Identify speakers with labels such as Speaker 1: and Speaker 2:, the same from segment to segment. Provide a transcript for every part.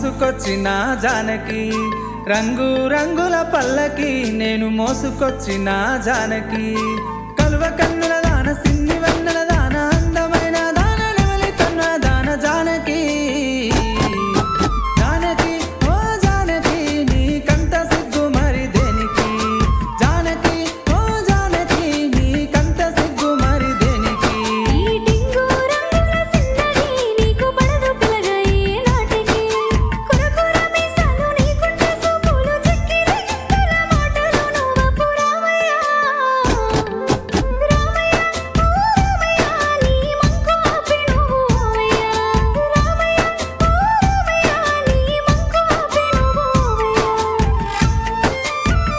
Speaker 1: మోసుకొచ్చిన జానకి రంగు రంగుల పల్లకి నేను మోసుకొచ్చిన జానకి కలువ కన్నుల దాన సిన్ని వన్నెల దాన అందమైన దాన నెమలి తన్న దాన జానకి జానకి ఓ జానకి నీకంత సిగ్గు మరి దేనికి జానకి ఓ జానకి నీకంత సిగ్గు మరి దేనికి
Speaker 2: ఈ టింగు రంగుల సిన్నది నీకు పడదు పిల్లగా ఏ నాటికి కురకుర మీసాలు నీకుంటే సూపులు చెక్కిల గిత్తల మాటలు నువ్వపు రామయ్య రామయ్య ఓ రామయ్య నీ మంకు ఆపి నువ్వు ఓవయ్య రామయ్య ఓ రామయ్య నీ మంకు ఆపి నువ్వు ఓవయ్య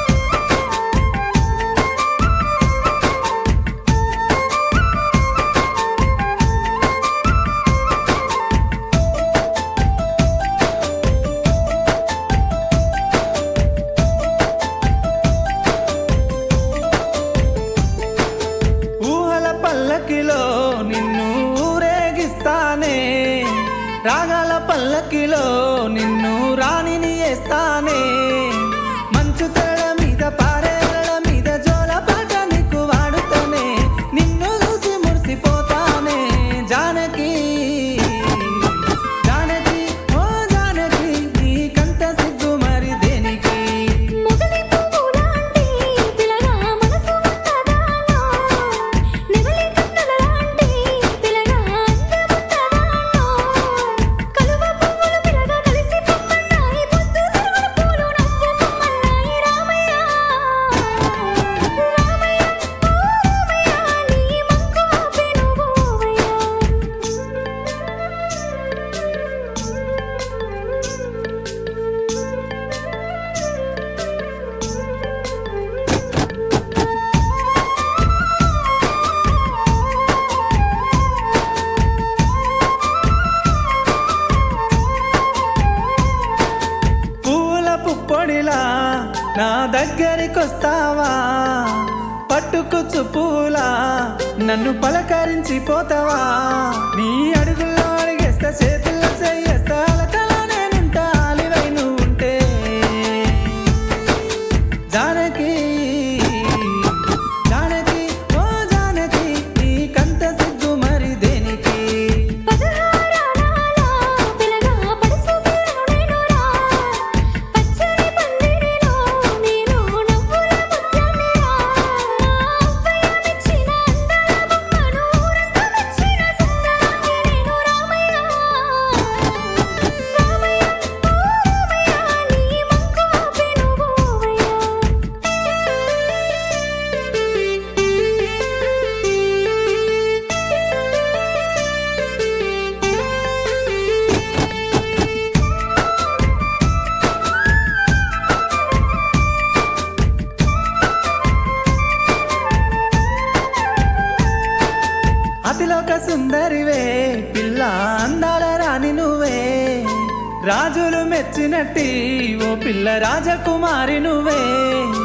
Speaker 1: ఊహల పల్లకిలో నిన్ను ఊరేగిస్తానే రాగాల పల్లకిలో నిన్ను రాణిని వేస్తానే మంచు తెర మీద పారేల మీద జోల పాట నీకు వాడుతానే నిన్ను చూసి మురిసిపోతానే జానకి జానకి ఓ జానకి నీకంత సిగ్గు మరి దేనికి
Speaker 2: మొగలి పువ్వులాంటి పిల్లగా మనసు ఉన్నదానో నెమలి కన్నులలాంటి పిల్లగా అందమున్నదానో కలువ పువ్వులు పిల్లగా కలిసి పొమ్మన్నాయి పొద్దు తిరుగుడు పూలు నవ్వు పొమ్మన్నాయి రామయ్య రామయ్య ఓ రామయ్య నీ మంకు ఆపి నువ్వు
Speaker 1: పూల పుప్పొడిలా నా దగ్గరికొస్తావా పట్టుకుచ్చు పూలా నన్ను పలకరించి పోతావా నీ అడుగుల్లో అడిగేస్తా చేతుల్లో చేయేస్తా అలకలా నేనుంటా అలివై నువ్వు ఉంటే జానకి జానకి ఓ జానకి నీకంత సిగ్గు మరి దేనికి
Speaker 2: పదహారాల పిల్లగా పడుసు పిల్లను నేనురా పచ్చని పందిరిలో నేను నవ్వుల ముత్యాన్నిరా అవ్వయ్య మెచ్చిన అందాల బొమ్మను ఊరంతా మెచ్చిన సుందరాన్ని నేను రామయ్య రామయ్య ఓ రామయ్య నీ మంకు ఆపి నువ్వు
Speaker 1: అతిలోక సుందరివే పిల్ల అందాల రాణి నువ్వే రాజులు మెచ్చినట్టి ఓ పిల్ల రాజకుమారి నువ్వే